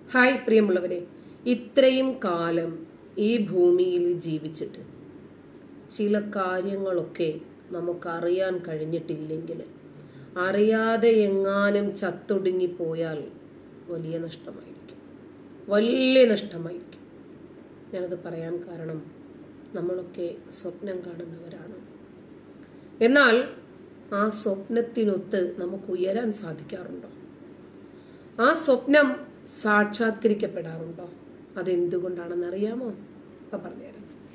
Hi പ്രിയമുള്ളവരെ ഇത്രയും കാലം ഈ ഭൂമിയിൽ ജീവിച്ചിട്ട് ചില കാര്യങ്ങളൊക്കെ നമുക്കറിയാൻ കഴിഞ്ഞിട്ടില്ലെങ്കിൽ അറിയാതെ എങ്ങാനും ചത്തൊടുങ്ങിപ്പോയാൽ വലിയ നഷ്ടമായിരിക്കും വലിയ നഷ്ടമായിരിക്കും ഞാനത് പറയാൻ കാരണം നമ്മളൊക്കെ സ്വപ്നം കാണുന്നവരാണ് എന്നാൽ ആ സ്വപ്നത്തിനൊത്ത് നമുക്ക് ഉയരാൻ സാധിക്കാറുണ്ടോ ആ സ്വപ്നം സാക്ഷാത്കരിക്കപ്പെടാറുണ്ടോ അതെന്തുകൊണ്ടാണെന്ന് അറിയാമോ അപ്പൊ പറഞ്ഞുതരാം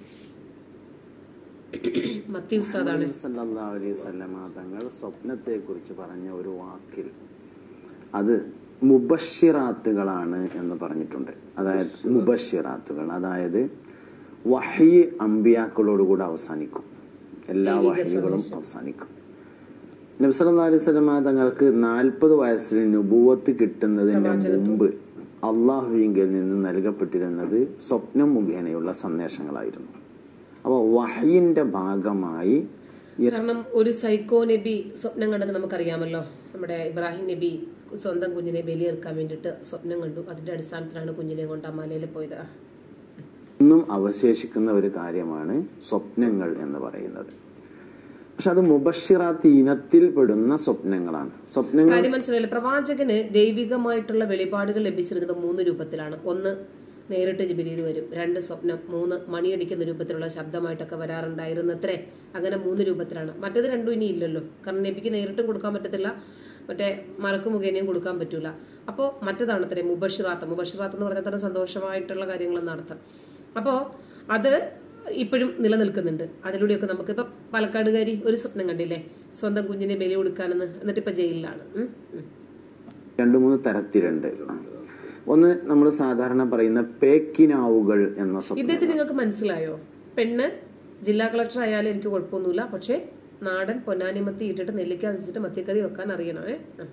മത്തി ഉസ്താദാണ് സല്ലല്ലാഹു അലൈഹി വസല്ലമ തങ്ങൾ സ്വപ്നത്തെ കുറിച്ച് പറഞ്ഞ ഒരു വാക്കിൽ അത് മുബഷിറാത്തുകളാണ് എന്ന് പറഞ്ഞിട്ടുണ്ട് അതായത് മുബഷിറാത്തുകൾ അതായത് വഹി അമ്പിയാക്കളോടുകൂടെ അവസാനിക്കും എല്ലാ വഹികളും അവസാനിക്കും നബി സല്ലല്ലാഹു അലൈഹി വസല്ലമ തങ്ങൾക്ക് നാൽപ്പത് വയസ്സിൽ നുബുവത്ത് കിട്ടുന്നതിന് മുമ്പ് അള്ളാഹുവിങ്കിൽ നിന്ന് നൽകപ്പെട്ടിരുന്നത് സ്വപ്നം മുഖേനയുള്ള സന്ദേശങ്ങളായിരുന്നു അപ്പോൾ വഹയിന്റെ ഭാഗമായി കാരണം ഒരു സൈക്കോ നബി സ്വപ്നം കണ്ടത് നമുക്കറിയാമല്ലോ നമ്മുടെ ഇബ്രാഹിം നബി സ്വന്തം കുഞ്ഞിനെ ബലിയെറുക്കാൻ വേണ്ടിയിട്ട് സ്വപ്നം കണ്ടു അതിന്റെ അടിസ്ഥാനത്തിലാണ് കുഞ്ഞിനെ കൊണ്ട് ആ മലയിൽ പോയത് ആ. ഇന്നും അവശേഷിക്കുന്ന ഒരു കാര്യമാണ് സ്വപ്നങ്ങൾ എന്ന് പറയുന്നത് പക്ഷെ അത് മുബഷിറാത്ത് ഇനത്തിൽ പെടുന്ന സ്വപ്നങ്ങളാണ് സ്വപ്നങ്ങൾ കാര്യം മനസ്സിലായില്ല പ്രവാചകന് ദൈവികമായിട്ടുള്ള വെളിപാടുകൾ ലഭിച്ചിരുന്നത് മൂന്ന് രൂപത്തിലാണ് ഒന്ന് നേരിട്ട് ജിബിലിയിൽ വരും രണ്ട് സ്വപ്നം മൂന്ന് മണിയടിക്കുന്ന രൂപത്തിലുള്ള ശബ്ദമായിട്ടൊക്കെ വരാറുണ്ടായിരുന്നത്രേ അങ്ങനെ മൂന്ന് രൂപത്തിലാണ് മറ്റേത് രണ്ടും ഇനി ഇല്ലല്ലോ കാരണം നബിക്ക് നേരിട്ടും കൊടുക്കാൻ പറ്റത്തില്ല മറ്റേ മലക്ക് മുഖേനയും കൊടുക്കാൻ പറ്റൂല അപ്പോൾ മറ്റേതാണ് അത്രേ മുബഷിറാത്ത് മുബഷിറാത്ത് എന്ന് പറഞ്ഞാൽ തന്നെ സന്തോഷമായിട്ടുള്ള കാര്യങ്ങൾ നടത്താം അപ്പോൾ അത് ഇപ്പോഴും നിലനിൽക്കുന്നുണ്ട് അതിലൂടെയൊക്കെ നമുക്ക് ഇപ്പൊ പാലക്കാടുകാരി ഒരു സ്വപ്നം കണ്ടില്ലേ സ്വന്തം കുഞ്ഞിനെ ബലി കൊടുക്കാനെന്ന് എന്നിട്ട് ഇപ്പൊ ജയിലിലാണ് ഉം, ഉം. രണ്ട് മൂന്ന് തരത്തിലുണ്ട് ആ. ഒന്ന് നമ്മൾ സാധാരണ പറയുന്ന പേക്കിനാവുകൾ എന്ന സ്വപ്നം ഇദ്ദേഹത്തിന് നിങ്ങൾക്ക് മനസ്സിലായോ പെണ്ണ് ജില്ലാ കളക്ടർ ആയാലും എനിക്ക് കുഴപ്പമൊന്നുമില്ല പക്ഷേ നാടൻ പൊന്നാനി മത്തി ഇട്ടിട്ട് നെല്ലിക്ക വെച്ചിട്ട് മത്തിക്കറി വെക്കാൻ അറിയണേ ആ.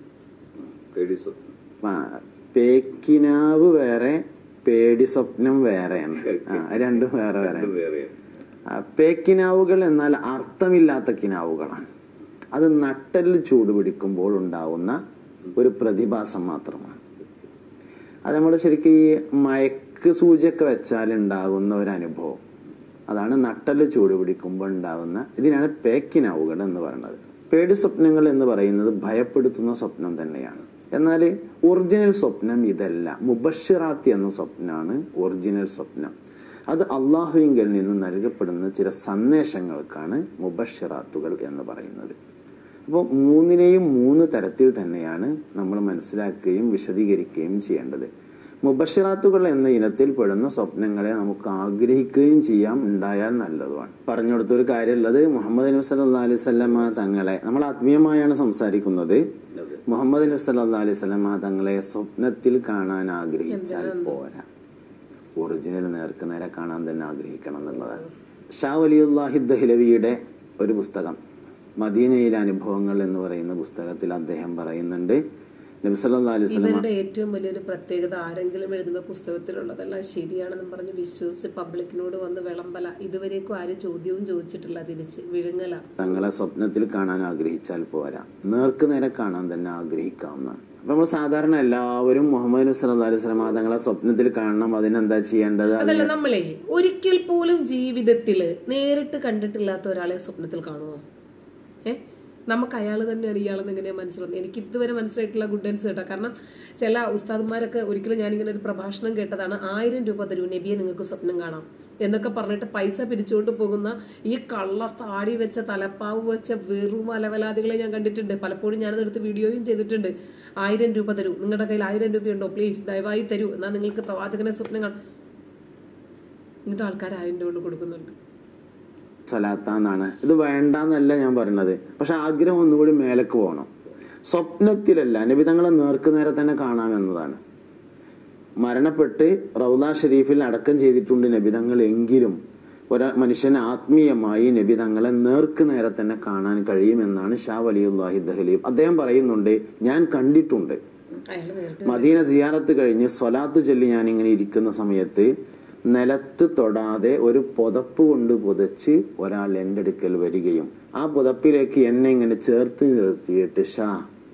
ആ, പേക്കിനാവ് വേറെ പേടി സ്വപ്നം വേറെയാണ് ആ രണ്ടും വേറെ വേറെ ആ, പേക്കിനാവുകൾ എന്നാൽ അർത്ഥമില്ലാത്ത കിനാവുകളാണ് അത് നട്ടലിൽ ചൂട് പിടിക്കുമ്പോൾ ഉണ്ടാവുന്ന ഒരു പ്രതിഭാസം മാത്രമാണ് അത് നമ്മൾ ശരിക്കും ഈ മയക്ക് സൂചിയൊക്കെ വെച്ചാൽ ഉണ്ടാകുന്ന ഒരു അനുഭവം അതാണ് നട്ടല് ചൂട് പിടിക്കുമ്പോൾ ഉണ്ടാകുന്ന ഇതിനാണ് പേക്കിനാവുകൾ എന്ന് പറയുന്നത് പേടി സ്വപ്നങ്ങൾ എന്ന് പറയുന്നത് ഭയപ്പെടുത്തുന്ന സ്വപ്നം തന്നെയാണ് എന്നാൽ ഒറിജിനൽ സ്വപ്നം ഇതല്ല മുബഷിറാത്തി എന്ന സ്വപ്നമാണ് ഒറിജിനൽ സ്വപ്നം അത് അള്ളാഹുവിങ്കിൽ നിന്ന് നൽകപ്പെടുന്ന ചില സന്ദേശങ്ങൾക്കാണ് മുബഷിറാത്തുകൾ എന്ന് പറയുന്നത് അപ്പോൾ മൂന്നിനെയും മൂന്ന് തരത്തിൽ തന്നെയാണ് നമ്മൾ മനസ്സിലാക്കുകയും വിശദീകരിക്കുകയും ചെയ്യേണ്ടത് മുബഷിറാത്തുകൾ എന്ന ഇനത്തിൽ പെടുന്ന സ്വപ്നങ്ങളെ നമുക്ക് ആഗ്രഹിക്കുകയും ചെയ്യാം ഉണ്ടായാൽ നല്ലതുമാണ് പറഞ്ഞു കൊടുത്തൊരു കാര്യമുള്ളത് മുഹമ്മദ് നബി സല്ലാ അലൈഹി സ്വലമ തങ്ങളെ നമ്മൾ ആത്മീയമായാണ് സംസാരിക്കുന്നത് മുഹമ്മദ് നബി സല്ലാ അലൈഹി സ്വലമ തങ്ങളെ സ്വപ്നത്തിൽ കാണാൻ ആഗ്രഹിച്ചാൽ പോരാ ഒറിജിനൽ നേർക്ക് നേരെ കാണാൻ തന്നെ ആഗ്രഹിക്കണം എന്നുള്ളതാണ് ഷാ വലിയുല്ലാഹി ദഹ്ലവിയുടെ ഒരു പുസ്തകം മദീനയിലെ അനുഭവങ്ങൾ എന്ന് പറയുന്ന പുസ്തകത്തിൽ അദ്ദേഹം പറയുന്നുണ്ട് നബി സല്ലല്ലാഹു അലൈഹി വസല്ലം ഇവരുടെ ഏറ്റവും വലിയൊരു പ്രത്യേകത ആരെങ്കിലും എഴുതുന്ന പുസ്തകത്തിലുള്ളതെല്ലാം ശരിയാണെന്നും പറഞ്ഞ് വിശ്വസിച്ച് പബ്ലിക്കിനോട് വന്ന് വിളമ്പല ഇതുവരേക്കും ആരും ചോദ്യവും ചോദിച്ചിട്ടില്ല തിരിച്ച് വിഴുങ്ങല തങ്ങളെ സ്വപ്നത്തിൽ കാണാൻ ആഗ്രഹിച്ചാൽ പോരാ നേർക്ക് നേരെ കാണാൻ തന്നെ ആഗ്രഹിക്കാവുന്നതാണ് അപ്പൊ നമ്മൾ സാധാരണ എല്ലാവരും മുഹമ്മദ് നബി സല്ലല്ലാഹു അലൈഹി വസല്ലം തങ്ങളെ സ്വപ്നത്തിൽ കാണണം അതിനെന്താ ചെയ്യേണ്ടത് അത് അതല്ല നമ്മളെ ഒരിക്കൽ പോലും ജീവിതത്തില് നേരിട്ട് കണ്ടിട്ടില്ലാത്ത ഒരാളെ സ്വപ്നത്തിൽ കാണുമോ ഏ നമുക്ക് അയാൾ തന്നെയാണ് ഇയാളെന്ന് എങ്ങനെയാ മനസ്സിലാവുന്നത് എനിക്ക് ഇതുവരെ മനസ്സിലായിട്ടുള്ള ഗുഡ് ആൻസ് കേട്ടോ കാരണം ചില ഉസ്താദന്മാരൊക്കെ ഒരിക്കലും ഞാനിങ്ങനെ ഒരു പ്രഭാഷണം കേട്ടതാണ് ആയിരം രൂപ തരൂ നബിയെ നിങ്ങൾക്ക് സ്വപ്നം കാണാം എന്നൊക്കെ പറഞ്ഞിട്ട് പൈസ പിരിച്ചുകൊണ്ട് പോകുന്ന ഈ കള്ള താടി വെച്ച തലപ്പാവ് വെച്ച വെറും അലവലാദികളെ ഞാൻ കണ്ടിട്ടുണ്ട് പലപ്പോഴും ഞാനതെടുത്ത് വീഡിയോയും ചെയ്തിട്ടുണ്ട് ആയിരം രൂപ തരൂ നിങ്ങളുടെ കയ്യിൽ ആയിരം രൂപയുണ്ടോ പ്ലീസ് ദയവായി തരൂ എന്നാൽ നിങ്ങൾക്ക് പ്രവാചകനെ സ്വപ്നം കാണാം എന്നിട്ട് ആൾക്കാർ ആയിരം രൂപ കൊണ്ട് കൊടുക്കുന്നുണ്ട് സ്വലാത്താന്നാണ് ഇത് വേണ്ടാന്നല്ല ഞാൻ പറയുന്നത് പക്ഷെ ആഗ്രഹം ഒന്നുകൂടി മേലേക്ക് പോകണം സ്വപ്നത്തിലല്ല നബി തങ്ങളെ നേർക്ക് നേരെ തന്നെ കാണാമെന്നതാണ് മരണപ്പെട്ട് റൗദ ഷരീഫിൽ അടക്കം ചെയ്തിട്ടുണ്ട് നബിതങ്ങൾ എങ്കിലും ഒരാ മനുഷ്യന് ആത്മീയമായി നബിതങ്ങളെ നേർക്ക് നേരെ തന്നെ കാണാൻ കഴിയുമെന്നാണ് ഷാ വലിയുല്ലാഹി ദഹലീബ് അദ്ദേഹം പറയുന്നുണ്ട് ഞാൻ കണ്ടിട്ടുണ്ട് അയാൾ നേരിട്ട് മദീന സിയാറത്ത് കഴിഞ്ഞ് സ്വലാത്ത് ചൊല്ലി ഞാൻ ഇങ്ങനെ ഇരിക്കുന്ന സമയത്ത് നിലത്ത് തൊടാതെ ഒരു പുതപ്പ് കൊണ്ട് പുതച്ച് ഒരാൾ എൻ്റെ അടുക്കൽ വരികയും ആ പുതപ്പിലേക്ക് എന്നെ ഇങ്ങനെ ചേർത്ത് നിർത്തിയിട്ട് ഷാ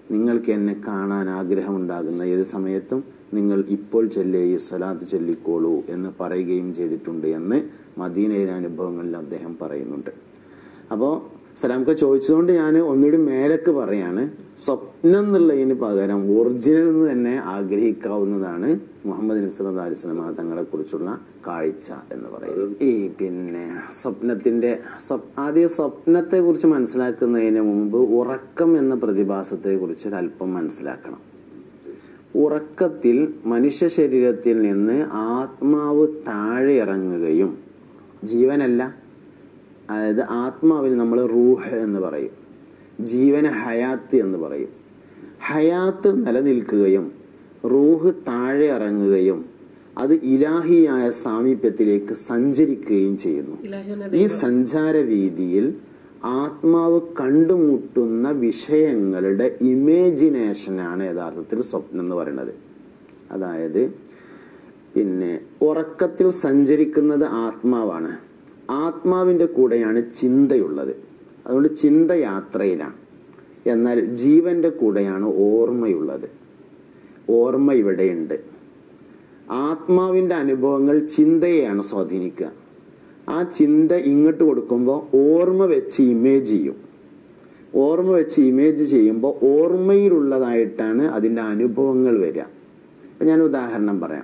നിങ്ങൾക്ക് എന്നെ കാണാൻ ആഗ്രഹമുണ്ടാകുന്ന ഏത് സമയത്തും നിങ്ങൾ ഇപ്പോൾ ചൊല്ലിയ ഈ സ്വലാത്ത് ചൊല്ലിക്കോളൂ എന്ന് പറയുകയും ചെയ്തിട്ടുണ്ട് എന്ന് മദീനയിലെ അനുഭവങ്ങളിൽ അദ്ദേഹം പറയുന്നുണ്ട് അപ്പോൾ സലാംക്ക ചോദിച്ചതുകൊണ്ട് ഞാൻ ഒന്നുകൂടി മേലക്ക് പറയാണ് സ്വപ്നം എന്നുള്ളതിന് പകരം ഒറിജിനൽ എന്ന് തന്നെ ആഗ്രഹിക്കാവുന്നതാണ് മുഹമ്മദ് നബി സല്ലല്ലാഹു അലൈഹി വസല്ലം തങ്ങളെ കുറിച്ചുള്ള കാഴ്ച എന്ന് പറയുന്നത് ഈ പിന്നെ സ്വപ്നത്തിന്റെ സ്വപ്- ആദ്യം സ്വപ്നത്തെ കുറിച്ച് മനസ്സിലാക്കുന്നതിന് മുമ്പ് ഉറക്കം എന്ന പ്രതിഭാസത്തെ കുറിച്ച് ഒരല്പം മനസ്സിലാക്കണം ഉറക്കത്തിൽ മനുഷ്യ ശരീരത്തിൽ നിന്ന് ആത്മാവ് താഴെ ഇറങ്ങുകയും ജീവനല്ല അതായത് ആത്മാവിന് നമ്മൾ റൂഹ് എന്ന് പറയും ജീവന് ഹയാത്ത് എന്ന് പറയും ഹയാത്ത് നിലനിൽക്കുകയും റൂഹ് താഴെ ഇറങ്ങുകയും അത് ഇലാഹിയായ സാമീപ്യത്തിലേക്ക് സഞ്ചരിക്കുകയും ചെയ്യുന്നു ഇലാഹിനെ ഈ സഞ്ചാര വീതിയിൽ ആത്മാവ് കണ്ടുമുട്ടുന്ന വിഷയങ്ങളുടെ ഇമേജിനേഷനാണ് യഥാർത്ഥത്തിൽ സ്വപ്നം എന്ന് പറയുന്നത് അതായത് പിന്നെ ഉറക്കത്തിൽ സഞ്ചരിക്കുന്നത് ആത്മാവാണ് ആത്മാവിൻ്റെ കൂടെയാണ് ചിന്തയുള്ളത് അതുകൊണ്ട് ചിന്ത യാത്രയിലാണ് എന്നാൽ ജീവന്റെ കൂടെയാണ് ഓർമ്മയുള്ളത് ഓർമ്മ ഇവിടെയുണ്ട് ആത്മാവിൻ്റെ അനുഭവങ്ങൾ ചിന്തയെയാണ് സ്വാധീനിക്കുക ആ ചിന്ത ഇങ്ങോട്ട് കൊടുക്കുമ്പോൾ ഓർമ്മ വെച്ച് ഇമേജ് ചെയ്യും ഓർമ്മ വെച്ച് ഇമേജ് ചെയ്യുമ്പോൾ ഓർമ്മയിലുള്ളതായിട്ടാണ് അതിൻ്റെ അനുഭവങ്ങൾ വരിക അപ്പം ഞാൻ ഉദാഹരണം പറയാം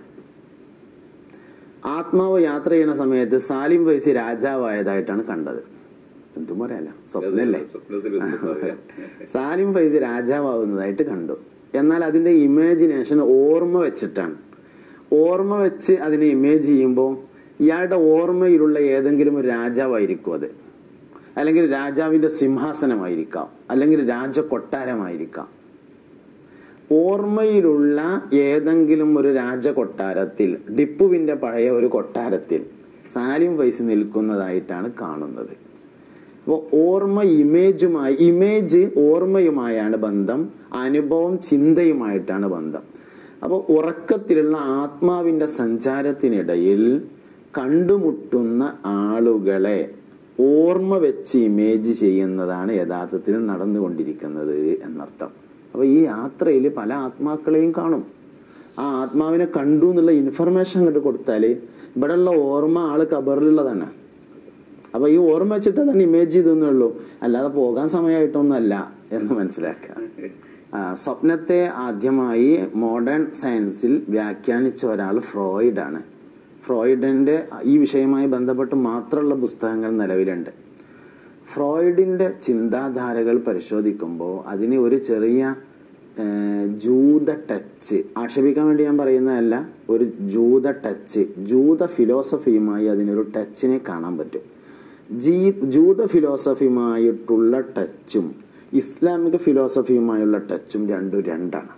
ആത്മാവ് യാത്ര ചെയ്യുന്ന സമയത്ത് സാലിം വൈസി രാജാവായതായിട്ടാണ് കണ്ടത് എന്തും പറയാല സ്വപ്നല്ലേ സ്വപ്നത്തിൽ ഒന്നും പറയാം. സാലിം ഫൈസി രാജാവാകുന്നതായിട്ട് കണ്ടു എന്നാൽ അതിന്റെ ഇമാജിനേഷൻ ഓർമ്മ വെച്ചിട്ടാണ് ഓർമ്മ വെച്ച് അതിനെ ഇമേജ് ചെയ്യുമ്പോൾ ഇയാളുടെ ഓർമ്മയിലുള്ള ഏതെങ്കിലും ഒരു രാജാവായിരിക്കും അത് അല്ലെങ്കിൽ രാജാവിന്റെ സിംഹാസനമായിരിക്കാം അല്ലെങ്കിൽ രാജകൊട്ടാരമായിരിക്കാം ഓർമ്മയിലുള്ള ഏതെങ്കിലും ഒരു രാജകൊട്ടാരത്തിൽ ടിപ്പുവിന്റെ പഴയ ഒരു കൊട്ടാരത്തിൽ സാലിം ഫൈസി നിൽക്കുന്നതായിട്ടാണ് കാണുന്നത് അപ്പോൾ ഓർമ്മ ഇമേജുമായി ഇമേജ് ഓർമ്മയുമായാണ് ബന്ധം അനുഭവം ചിന്തയുമായിട്ടാണ് ബന്ധം അപ്പോൾ ഉറക്കത്തിലുള്ള ആത്മാവിൻ്റെ സഞ്ചാരത്തിനിടയിൽ കണ്ടുമുട്ടുന്ന ആളുകളെ ഓർമ്മ വെച്ച് ഇമേജ് ചെയ്യുന്നതാണ് യഥാർത്ഥത്തിൽ നടന്നുകൊണ്ടിരിക്കുന്നത് എന്നർത്ഥം അപ്പോൾ ഈ യാത്രയിൽ പല ആത്മാക്കളെയും കാണും ആ ആത്മാവിനെ കണ്ടു എന്നുള്ള ഇൻഫർമേഷൻ അങ്ങോട്ട് കൊടുത്താൽ ഇവിടെയുള്ള ഓർമ്മ ആള് കബറിലുള്ളതാണ് അപ്പൊ ഈ ഓർമ്മ വെച്ചിട്ട് തന്നെ ഇമേജ് ചെയ്തെന്നേ ഉള്ളൂ അല്ലാതെ പോകാൻ സമയമായിട്ടൊന്നുമല്ല എന്ന് മനസ്സിലാക്കുക ആ, സ്വപ്നത്തെ ആദ്യമായി മോഡേൺ സയൻസിൽ വ്യാഖ്യാനിച്ച ഒരാൾ ഫ്രോയിഡാണ് ഫ്രോയിഡിന്റെ ഈ വിഷയവുമായി ബന്ധപ്പെട്ട് മാത്രമുള്ള പുസ്തകങ്ങൾ നിലവിലുണ്ട് ഫ്രോയിഡിന്റെ ചിന്താധാരകൾ പരിശോധിക്കുമ്പോൾ അതിന് ഒരു ചെറിയ ഏഹ്, ജൂത ടച്ച് ആക്ഷേപിക്കാൻ വേണ്ടി ഞാൻ പറയുന്നതല്ല ഒരു ജൂത ടച്ച് ജൂത ഫിലോസഫിയുമായി അതിനൊരു ടച്ചിനെ കാണാൻ പറ്റും ജീ ജൂത ഫിലോസഫിയുമായിട്ടുള്ള ടച്ചും ഇസ്ലാമിക ഫിലോസഫിയുമായുള്ള ടച്ചും രണ്ടും രണ്ടാണ്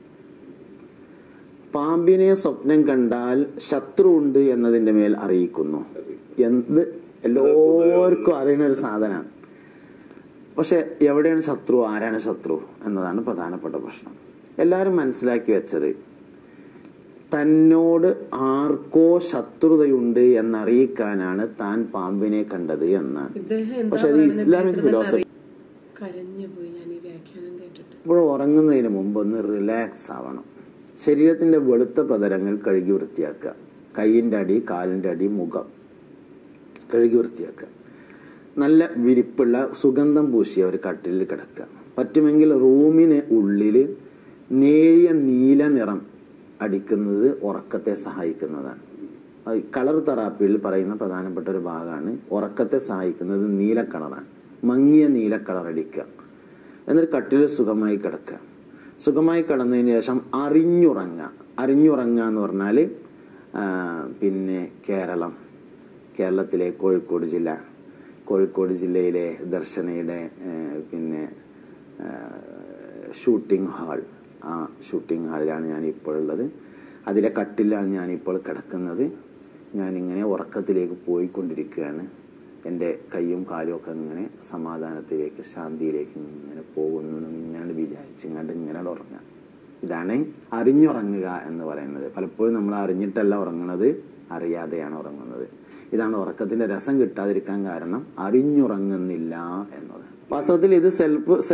പാമ്പിനെ സ്വപ്നം കണ്ടാൽ ശത്രു ഉണ്ട് എന്നതിന്റെ മേൽ അറിയിക്കുന്നു എന്ത് എല്ലാവർക്കും അറിയുന്ന ഒരു സാധനമാണ് പക്ഷെ എവിടെയാണ് ശത്രു ആരാണ് ശത്രു എന്നതാണ് പ്രധാനപ്പെട്ട പ്രശ്നം എല്ലാവരും മനസ്സിലാക്കി വെച്ചത് തന്നോട് ആർക്കോ ശത്രുതയുണ്ട് എന്നറിയിക്കാനാണ് താൻ പാമ്പിനെ കണ്ടത് എന്നാണ് ഇദ്ദേഹം എന്താ പക്ഷെ അത് പറയുന്നത് ഇസ്ലാമിക് ഇദ്ദേഹത്തിന് ഫിലോസഫി കരഞ്ഞു പോയി ഞാൻ ഈ വ്യാഖ്യാനം കേട്ടിട്ട് ഇപ്പോൾ ഉറങ്ങുന്നതിന് മുമ്പ് ഒന്ന് റിലാക്സ് ആവണം ശരീരത്തിന്റെ വെളുത്ത പ്രതലങ്ങൾ കഴുകി വൃത്തിയാക്കുക കൈയിൻ്റെ അടി കാലിൻ്റെ അടി മുഖം കഴുകി വൃത്തിയാക്കുക നല്ല വിരിപ്പുള്ള സുഗന്ധം പൂശിയ ഒരു കട്ടിലിൽ കിടക്കുക പറ്റുമെങ്കിൽ റൂമിന് ഉള്ളിൽ നേരിയ നീല നിറം അടിക്കുന്നത് ഉറക്കത്തെ സഹായിക്കുന്നതാണ് അത് കളർ തെറാപ്പിയിൽ പറയുന്ന പ്രധാനപ്പെട്ട ഒരു ഭാഗമാണ് ഉറക്കത്തെ സഹായിക്കുന്നത് നീല കളറാണ് മങ്ങിയ നീല കളർ അടിക്കുക എന്നിട്ട് കട്ടിൽ സുഖമായി കിടക്കുക സുഖമായി കിടന്നതിന് ശേഷം അറിഞ്ഞുറങ്ങുക അറിഞ്ഞുറങ്ങുക എന്ന് പറഞ്ഞാൽ പിന്നെ കേരളം കേരളത്തിലെ കോഴിക്കോട് ജില്ല കോഴിക്കോട് ജില്ലയിലെ ദർശനയുടെ ആ, പിന്നെ ഷൂട്ടിംഗ് ഹാൾ ആ ഷൂട്ടിംഗ് ഹാളിലാണ് ഞാനിപ്പോൾ ഉള്ളത് അതിലെ കട്ടിലാണ് ഞാനിപ്പോൾ കിടക്കുന്നത് ഞാനിങ്ങനെ ഉറക്കത്തിലേക്ക് പോയിക്കൊണ്ടിരിക്കുകയാണ് എൻ്റെ കൈയും കാലും ഒക്കെ ഇങ്ങനെ സമാധാനത്തിലേക്ക് ശാന്തിയിലേക്ക് ഇങ്ങനെ പോകുന്നു എന്ന് ഇങ്ങനെ വിചാരിച്ചിങ്ങാണ്ട് ഇങ്ങനെ ഉറങ്ങുക ഇതാണ് അറിഞ്ഞുറങ്ങുക എന്ന് പറയുന്നത് പലപ്പോഴും നമ്മൾ അറിഞ്ഞിട്ടല്ല ഉറങ്ങുന്നത് അറിയാതെയാണ് ഉറങ്ങുന്നത് ഇതാണ് ഉറക്കത്തിന്റെ രസം കിട്ടാതിരിക്കാൻ കാരണം അറിഞ്ഞുറങ്ങുന്നില്ല എന്നത് വാസ്തവത്തിൽ ഇത് സെൽഫ് സെൽഫ്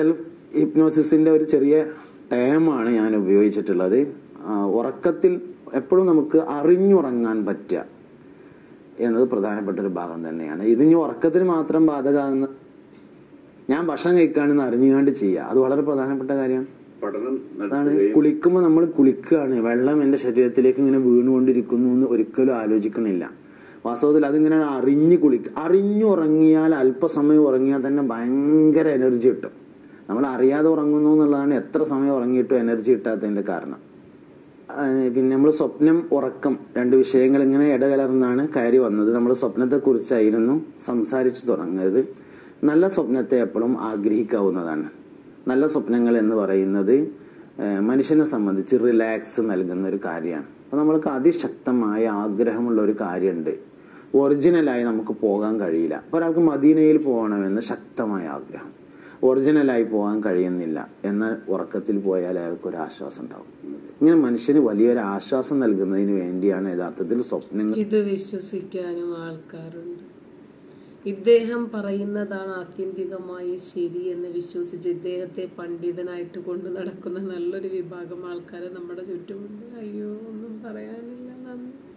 ഹിപ്നോസിസിൻ്റെ ഒരു ചെറിയ ടേമാണ് ഞാൻ ഉപയോഗിച്ചിട്ടുള്ളത് ആ, ഉറക്കത്തിൽ എപ്പോഴും നമുക്ക് അറിഞ്ഞുറങ്ങാൻ പറ്റുക എന്നത് പ്രധാനപ്പെട്ട ഒരു ഭാഗം തന്നെയാണ് ഇതിന് ഉറക്കത്തിന് മാത്രം ബാധകമാകുന്ന ഞാൻ ഭക്ഷണം കഴിക്കുകയാണെന്ന് അറിഞ്ഞുകൊണ്ട് ചെയ്യുക അത് വളരെ പ്രധാനപ്പെട്ട കാര്യമാണ് പഠനം അതാണ് നടത്തുകയും കുളിക്കുമ്പോൾ നമ്മൾ കുളിക്കുകയാണ് വെള്ളം എൻ്റെ ശരീരത്തിലേക്ക് ഇങ്ങനെ വീണുകൊണ്ടിരിക്കുന്നു എന്ന് ഒരിക്കലും ആലോചിക്കണില്ല വാസ്തവത്തിൽ അതിങ്ങനെ അറിഞ്ഞ് കുളിക്കുക അറിഞ്ഞുറങ്ങിയാൽ അല്പസമയം ഉറങ്ങിയാൽ തന്നെ ഭയങ്കര എനർജി കിട്ടും നമ്മൾ അറിയാതെ ഉറങ്ങുന്നു എന്നുള്ളതാണ് എത്ര സമയം ഉറങ്ങിയിട്ടും എനർജി കിട്ടാത്തതിൻ്റെ കാരണം ആ, പിന്നെ നമ്മൾ സ്വപ്നം ഉറക്കം രണ്ട് വിഷയങ്ങൾ ഇങ്ങനെ ഇടകലർന്നാണ് കയറി വന്നത് നമ്മൾ സ്വപ്നത്തെക്കുറിച്ചായിരുന്നു സംസാരിച്ചു തുടങ്ങിയത് നല്ല സ്വപ്നത്തെ എപ്പോഴും ആഗ്രഹിക്കാവുന്നതാണ് നല്ല സ്വപ്നങ്ങൾ എന്ന് പറയുന്നത് ആ, മനുഷ്യനെ സംബന്ധിച്ച് റിലാക്സ് നൽകുന്ന ഒരു കാര്യമാണ് അപ്പോൾ നമ്മൾക്ക് അതിശക്തമായ ആഗ്രഹമുള്ള ഒരു കാര്യമുണ്ട് ഒറിജിനലായി നമുക്ക് പോകാൻ കഴിയില്ല അപ്പോൾ ഒരാൾക്ക് മദീനയിൽ പോകണമെന്ന് ശക്തമായ ആഗ്രഹം ഒറിജിനലായി പോകാൻ കഴിയുന്നില്ല എന്നാൽ ഉറക്കത്തിൽ പോയാൽ അയാൾക്ക് ഒരു ആശ്വാസം ഉണ്ടാവും ഇങ്ങനെ മനുഷ്യന് വലിയൊരു ആശ്വാസം നൽകുന്നതിന് വേണ്ടിയാണ് യഥാർത്ഥത്തിൽ സ്വപ്നങ്ങൾ ഇത് വിശ്വസിക്കാനും ആൾക്കാരുണ്ട് ഇദ്ദേഹം പറയുന്നതാണ് ആത്യന്തികമായി ശരി എന്ന് വിശ്വസിച്ച് ഇദ്ദേഹത്തെ പണ്ഡിതനായിട്ട് കൊണ്ടു നടക്കുന്ന നല്ലൊരു വിഭാഗം ആൾക്കാർ നമ്മുടെ ചുറ്റുമുണ്ട് അയ്യോ ഒന്നും പറയാനില്ല നന്ദി